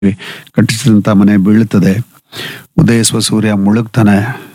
ಕಟ್ಟಿಸಿದಂಥ ಮನೆ ಬೀಳುತ್ತದೆ ಉದಯಿಸುವ ಸೂರ್ಯ ಮುಳುಗ್ತಾನೆ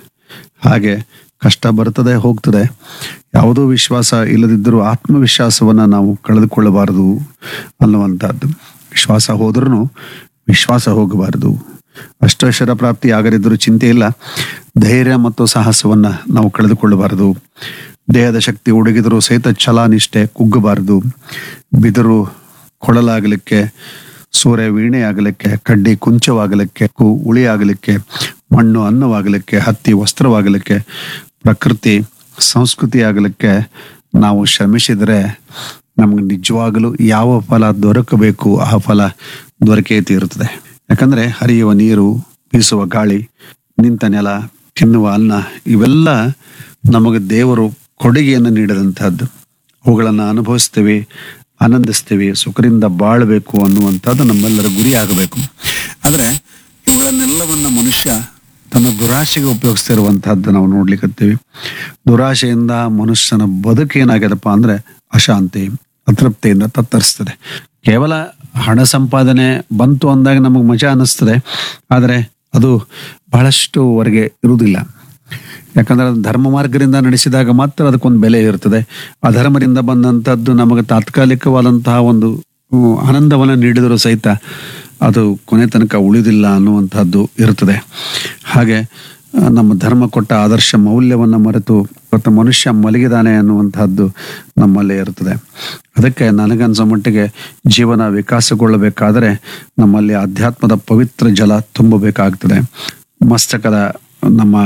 ಹಾಗೆ ಕಷ್ಟ ಬರ್ತದೆ ಹೋಗ್ತದೆ ಯಾವುದೋ ವಿಶ್ವಾಸ ಇಲ್ಲದಿದ್ದರೂ ಆತ್ಮವಿಶ್ವಾಸವನ್ನ ನಾವು ಕಳೆದುಕೊಳ್ಳಬಾರದು ಅನ್ನುವಂಥದ್ದು ವಿಶ್ವಾಸ ಹೋದ್ರೂ ವಿಶ್ವಾಸ ಹೋಗಬಾರದು ಅಷ್ಟೈಶ್ವರ ಪ್ರಾಪ್ತಿ ಆಗದಿದ್ದರೂ ಚಿಂತೆ ಇಲ್ಲ ಧೈರ್ಯ ಮತ್ತು ಸಾಹಸವನ್ನ ನಾವು ಕಳೆದುಕೊಳ್ಳಬಾರದು ದೇಹದ ಶಕ್ತಿ ಉಡುಗಿದರೂ ಸಹಿತ ಛಲ ನಿಷ್ಠೆ ಕುಗ್ಗಬಾರದು ಬಿದಿರು ಕೊಳಲಾಗಲಿಕ್ಕೆ ಸೂರ್ಯ ವೀಣೆ ಆಗಲಿಕ್ಕೆ ಕಡ್ಡಿ ಕುಂಚವಾಗಲಿಕ್ಕೆ ಕು ಉಳಿ ಆಗಲಿಕ್ಕೆ ಮಣ್ಣು ಅನ್ನವಾಗಲಿಕ್ಕೆ ಹತ್ತಿ ವಸ್ತ್ರವಾಗಲಿಕ್ಕೆ ಪ್ರಕೃತಿ ಸಂಸ್ಕೃತಿ ಆಗಲಿಕ್ಕೆ ನಾವು ಶ್ರಮಿಸಿದರೆ ನಮ್ಗೆ ನಿಜವಾಗಲೂ ಯಾವ ಫಲ ದೊರಕಬೇಕು ಆ ಫಲ ದೊರಕೇ ತೀರುತ್ತದೆ ಯಾಕಂದ್ರೆ ಹರಿಯುವ ನೀರು ಬೀಸುವ ಗಾಳಿ ನಿಂತ ನೆಲ ತಿನ್ನುವ ಅನ್ನ ಇವೆಲ್ಲ ನಮಗೆ ದೇವರು ಕೊಡುಗೆಯನ್ನು ನೀಡಿದಂತಹದ್ದು ಅವುಗಳನ್ನು ಅನುಭವಿಸ್ತೇವೆ ಆನಂದಿಸ್ತೇವೆ ಸುಖದಿಂದ ಬಾಳಬೇಕು ಅನ್ನುವಂಥದ್ದು ನಮ್ಮೆಲ್ಲರ ಗುರಿ ಆಗಬೇಕು ಆದರೆ ಇವುಗಳನ್ನೆಲ್ಲವನ್ನ ಮನುಷ್ಯ ತನ್ನ ದುರಾಶೆಗೆ ಉಪಯೋಗಿಸ್ತಿರುವಂತಹದ್ದು ನಾವು ನೋಡ್ಲಿಕ್ಕತ್ತೀವಿ ದುರಾಶೆಯಿಂದ ಮನುಷ್ಯನ ಬದುಕು ಏನಾಗ್ಯದಪ್ಪ ಅಂದ್ರೆ ಅಶಾಂತಿ ಅತೃಪ್ತಿಯಿಂದ ತತ್ತರಿಸ್ತದೆ ಕೇವಲ ಹಣ ಸಂಪಾದನೆ ಬಂತು ಅಂದಾಗ ನಮಗೆ ಮಜಾ ಅನ್ನಿಸ್ತದೆ ಆದರೆ ಅದು ಬಹಳಷ್ಟುವರೆಗೆ ಇರುವುದಿಲ್ಲ ಯಾಕಂದ್ರೆ ಅದು ಧರ್ಮ ಮಾರ್ಗದಿಂದ ನಡೆಸಿದಾಗ ಮಾತ್ರ ಅದಕ್ಕೊಂದು ಬೆಲೆ ಇರ್ತದೆ ಅಧರ್ಮದಿಂದ ಬಂದಂಥದ್ದು ನಮಗೆ ತಾತ್ಕಾಲಿಕವಾದಂತಹ ಒಂದು ಹ್ಮ್, ಆನಂದವನ್ನು ನೀಡಿದರೂ ಸಹಿತ ಅದು ಕೊನೆ ತನಕ ಉಳಿದಿಲ್ಲ ಅನ್ನುವಂಥದ್ದು ಇರ್ತದೆ ಹಾಗೆ ಆ, ನಮ್ಮ ಧರ್ಮ ಕೊಟ್ಟ ಆದರ್ಶ ಮೌಲ್ಯವನ್ನು ಮರೆತು ಇವತ್ತು ಮನುಷ್ಯ ಮಲಗಿದಾನೆ ಅನ್ನುವಂತಹದ್ದು ನಮ್ಮಲ್ಲೇ ಇರ್ತದೆ ಅದಕ್ಕೆ ನನಗನ್ಸೋ ಮಟ್ಟಿಗೆ ಜೀವನ ವಿಕಾಸಗೊಳ್ಳಬೇಕಾದರೆ ನಮ್ಮಲ್ಲಿ ಅಧ್ಯಾತ್ಮದ ಪವಿತ್ರ ಜಲ ತುಂಬಬೇಕಾಗ್ತದೆ ಮಸ್ತಕದ ನಮ್ಮ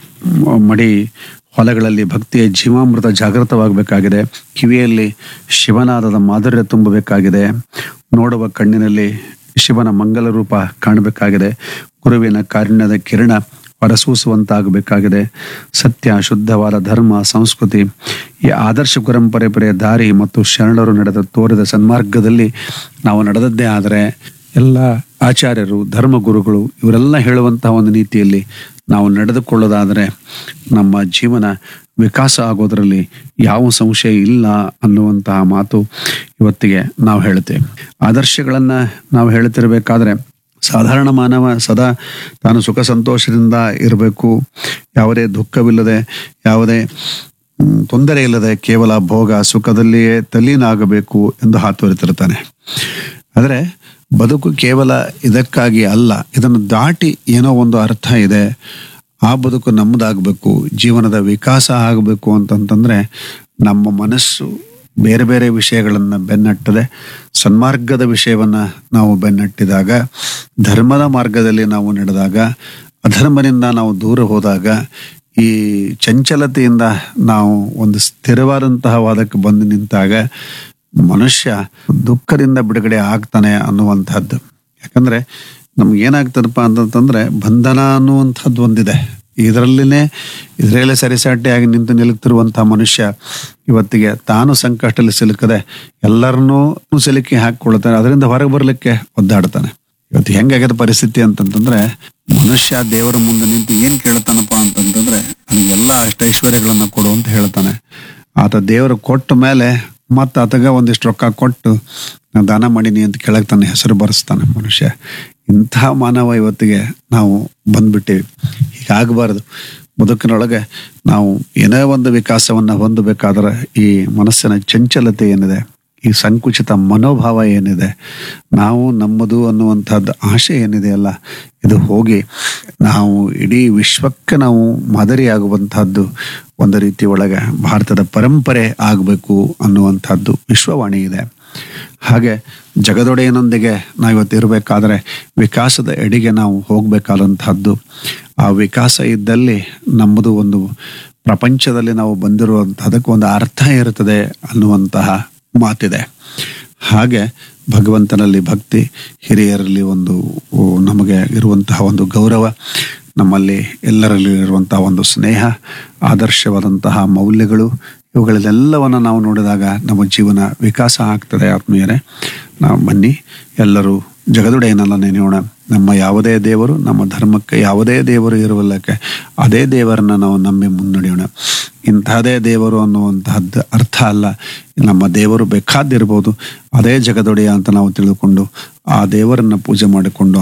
ಮ- ಮಡಿ ಹೊಲಗಳಲ್ಲಿ ಭಕ್ತಿಯ ಜೀವಾಮೃತ ಜಾಗೃತವಾಗಬೇಕಾಗಿದೆ ಕಿವಿಯಲ್ಲಿ ಶಿವನಾದದ ಮಾಧುರ್ಯ ತುಂಬಬೇಕಾಗಿದೆ ನೋಡುವ ಕಣ್ಣಿನಲ್ಲಿ ಶಿವನ ಮಂಗಲ ರೂಪ ಕಾಣಬೇಕಾಗಿದೆ ಗುರುವಿನ ಕಾರುಣ್ಯದ ಕಿರಣ ಹೊರಸೂಸುವಂತಾಗಬೇಕಾಗಿದೆ ಸತ್ಯ ಶುದ್ಧವಾದ ಧರ್ಮ ಸಂಸ್ಕೃತಿ ಈ ಆದರ್ಶ ಪರಂಪರೆಯ ದಾರಿ ಮತ್ತು ಶರಣರು ನಡೆದ ತೋರಿದ ಸನ್ಮಾರ್ಗದಲ್ಲಿ ನಾವು ನಡೆದದ್ದೇ ಆದರೆ ಎಲ್ಲ ಆಚಾರ್ಯರು ಧರ್ಮಗುರುಗಳು ಇವರೆಲ್ಲ ಹೇಳುವಂತಹ ಒಂದು ನೀತಿಯಲ್ಲಿ ನಾವು ನಡೆದುಕೊಳ್ಳೋದಾದರೆ ನಮ್ಮ ಜೀವನ ವಿಕಾಸ ಆಗೋದರಲ್ಲಿ ಯಾವ ಸಂಶಯ ಇಲ್ಲ ಅನ್ನುವಂತಹ ಮಾತು ಇವತ್ತಿಗೆ ನಾವು ಹೇಳ್ತೇವೆ ಆದರ್ಶಗಳನ್ನ ನಾವು ಹೇಳ್ತಿರ್ಬೇಕಾದ್ರೆ ಸಾಧಾರಣ ಮಾನವ ಸದಾ ತಾನು ಸುಖ ಸಂತೋಷದಿಂದ ಇರಬೇಕು ಯಾವುದೇ ದುಃಖವಿಲ್ಲದೆ ಯಾವುದೇ ಮ್, ತೊಂದರೆ ಇಲ್ಲದೆ ಕೇವಲ ಭೋಗ ಸುಖದಲ್ಲಿಯೇ ತಲ್ಲೀನಾಗಬೇಕು ಎಂದು ಹಾತೊರೆತಿರ್ತಾನೆ ಆದರೆ ಬದುಕು ಕೇವಲ ಇದಕ್ಕಾಗಿ ಅಲ್ಲ ಇದನ್ನು ದಾಟಿ ಏನೋ ಒಂದು ಅರ್ಥ ಇದೆ ಆ ಬದುಕು ನಮ್ಮದಾಗಬೇಕು ಜೀವನದ ವಿಕಾಸ ಆಗಬೇಕು ಅಂತಂತಂದ್ರೆ ನಮ್ಮ ಮನಸ್ಸು ಬೇರೆ ಬೇರೆ ವಿಷಯಗಳನ್ನು ಬೆನ್ನಟ್ಟದೆ ಸನ್ಮಾರ್ಗದ ವಿಷಯವನ್ನ ನಾವು ಬೆನ್ನಟ್ಟಿದಾಗ ಧರ್ಮದ ಮಾರ್ಗದಲ್ಲಿ ನಾವು ನಡೆದಾಗ ಅಧರ್ಮದಿಂದ ನಾವು ದೂರ ಹೋದಾಗ ಈ ಚಂಚಲತೆಯಿಂದ ನಾವು ಒಂದು ಸ್ಥಿರವಾದಂತಹ ವಾದಕ್ಕೆ ಬಂದು ನಿಂತಾಗ ಮನುಷ್ಯ ದುಃಖದಿಂದ ಬಿಡುಗಡೆ ಆಗ್ತಾನೆ ಅನ್ನುವಂಥದ್ದು ಯಾಕಂದ್ರೆ ನಮ್ಗೆ ಏನಾಗ್ತದಪ್ಪ ಅಂತಂತಂದ್ರೆ ಬಂಧನ ಅನ್ನುವಂಥದ್ದು ಒಂದಿದೆ ಇದರಲ್ಲಿನೇ ಇದರಲ್ಲೇ ಸರಿಸಾಟಿಯಾಗಿ ನಿಂತು ನಿಲ್ಲುತ್ತಿರುವಂತಹ ಮನುಷ್ಯ ಇವತ್ತಿಗೆ ತಾನು ಸಂಕಷ್ಟದಲ್ಲಿ ಸಿಲುಕದೆ ಎಲ್ಲರನ್ನೂ ಸಿಲುಕಿ ಹಾಕಿಕೊಳ್ತಾನೆ ಅದರಿಂದ ಹೊರಗೆ ಬರಲಿಕ್ಕೆ ಒದ್ದಾಡ್ತಾನೆ ಇವತ್ತು ಹೆಂಗಾಗ್ಯದ ಪರಿಸ್ಥಿತಿ ಅಂತಂತಂದ್ರೆ ಮನುಷ್ಯ ದೇವರ ಮುಂದೆ ನಿಂತು ಏನ್ ಕೇಳ್ತಾನಪ್ಪ ಅಂತಂತಂದ್ರೆ ನನಗೆಲ್ಲ ಅಷ್ಟೈಶ್ವರ್ಯಗಳನ್ನ ಕೊಡು ಅಂತ ಹೇಳ್ತಾನೆ ಆತ ದೇವರು ಕೊಟ್ಟ ಮೇಲೆ ಮತ್ತೆ ಆತಗ ಒಂದಿಷ್ಟು ರೊಕ್ಕ ಕೊಟ್ಟು ನಾನು ದಾನ ಮಾಡೀನಿ ಅಂತ ಕೆಳಗೆ ತನ್ನ ಹೆಸರು ಬರೆಸ್ತಾನೆ ಮನುಷ್ಯ ಇಂತಹ ಮಾನವ ಇವತ್ತಿಗೆ ನಾವು ಬಂದ್ಬಿಟ್ಟಿವಿ ಹೀಗಾಗಬಾರದು ಬದುಕಿನೊಳಗೆ ನಾವು ಏನೇ ಒಂದು ವಿಕಾಸವನ್ನ ಹೊಂದಬೇಕಾದ್ರೆ ಈ ಮನಸ್ಸಿನ ಚಂಚಲತೆ ಏನಿದೆ ಈ ಸಂಕುಚಿತ ಮನೋಭಾವ ಏನಿದೆ ನಾವು ನಮ್ಮದು ಅನ್ನುವಂಥದ್ದು ಆಶೆ ಏನಿದೆಯಲ್ಲ ಇದು ಹೋಗಿ ನಾವು ಇಡೀ ವಿಶ್ವಕ್ಕೆ ನಾವು ಮಾದರಿಯಾಗುವಂತಹದ್ದು ಒಂದು ರೀತಿ ಒಳಗೆ ಭಾರತದ ಪರಂಪರೆ ಆಗಬೇಕು ಅನ್ನುವಂಥದ್ದು ವಿಶ್ವವಾಣಿ ಇದೆ ಹಾಗೆ ಜಗದೊಡೆಯನೊಂದಿಗೆ ನಾವು ಇವತ್ತು ಇರಬೇಕಾದ್ರೆ ವಿಕಾಸದ ಎಡೆಗೆ ನಾವು ಹೋಗಬೇಕಾದಂತಹದ್ದು ಆ ವಿಕಾಸ ಇದ್ದಲ್ಲಿ ನಮ್ಮದು ಒಂದು ಪ್ರಪಂಚದಲ್ಲಿ ನಾವು ಬಂದಿರುವಂತಹದಕ್ಕೆ ಒಂದು ಅರ್ಥ ಇರುತ್ತದೆ ಅನ್ನುವಂತಹ ಮಾತಿದೆ ಹಾಗೆ ಭಗವಂತನಲ್ಲಿ ಭಕ್ತಿ ಹಿರಿಯರಲ್ಲಿ ಒಂದು ಓ, ನಮಗೆ ಇರುವಂತಹ ಒಂದು ಗೌರವ ನಮ್ಮಲ್ಲಿ ಎಲ್ಲರಲ್ಲಿ ಇರುವಂತಹ ಒಂದು ಸ್ನೇಹ ಆದರ್ಶವಾದಂತಹ ಮೌಲ್ಯಗಳು ಇವುಗಳನ್ನೆಲ್ಲವನ್ನು ನಾವು ನೋಡಿದಾಗ ನಮ್ಮ ಜೀವನ ವಿಕಾಸ ಆಗ್ತದೆ ಆತ್ಮೀಯರೇ ನಾವು ಬನ್ನಿ ಎಲ್ಲರೂ ಜಗದುಡೆಯನಲ್ಲ ನೆನೆಯೋಣ ನಮ್ಮ ಯಾವುದೇ ದೇವರು ನಮ್ಮ ಧರ್ಮಕ್ಕೆ ಯಾವುದೇ ದೇವರು ಇರುವಲ್ಲಕ್ಕೆ ಅದೇ ದೇವರನ್ನ ನಾವು ನಂಬಿ ಮುನ್ನಡೆಯೋಣ ಇಂತಹದೇ ದೇವರು ಅನ್ನುವಂತಹದ್ದು ಅರ್ಥ ಅಲ್ಲ ನಮ್ಮ ದೇವರು ಬೇಕಾದಿರ್ಬೋದು ಅದೇ ಜಗದೊಡೆಯ ಅಂತ ನಾವು ತಿಳಿದುಕೊಂಡು ಆ ದೇವರನ್ನ ಪೂಜೆ ಮಾಡಿಕೊಂಡು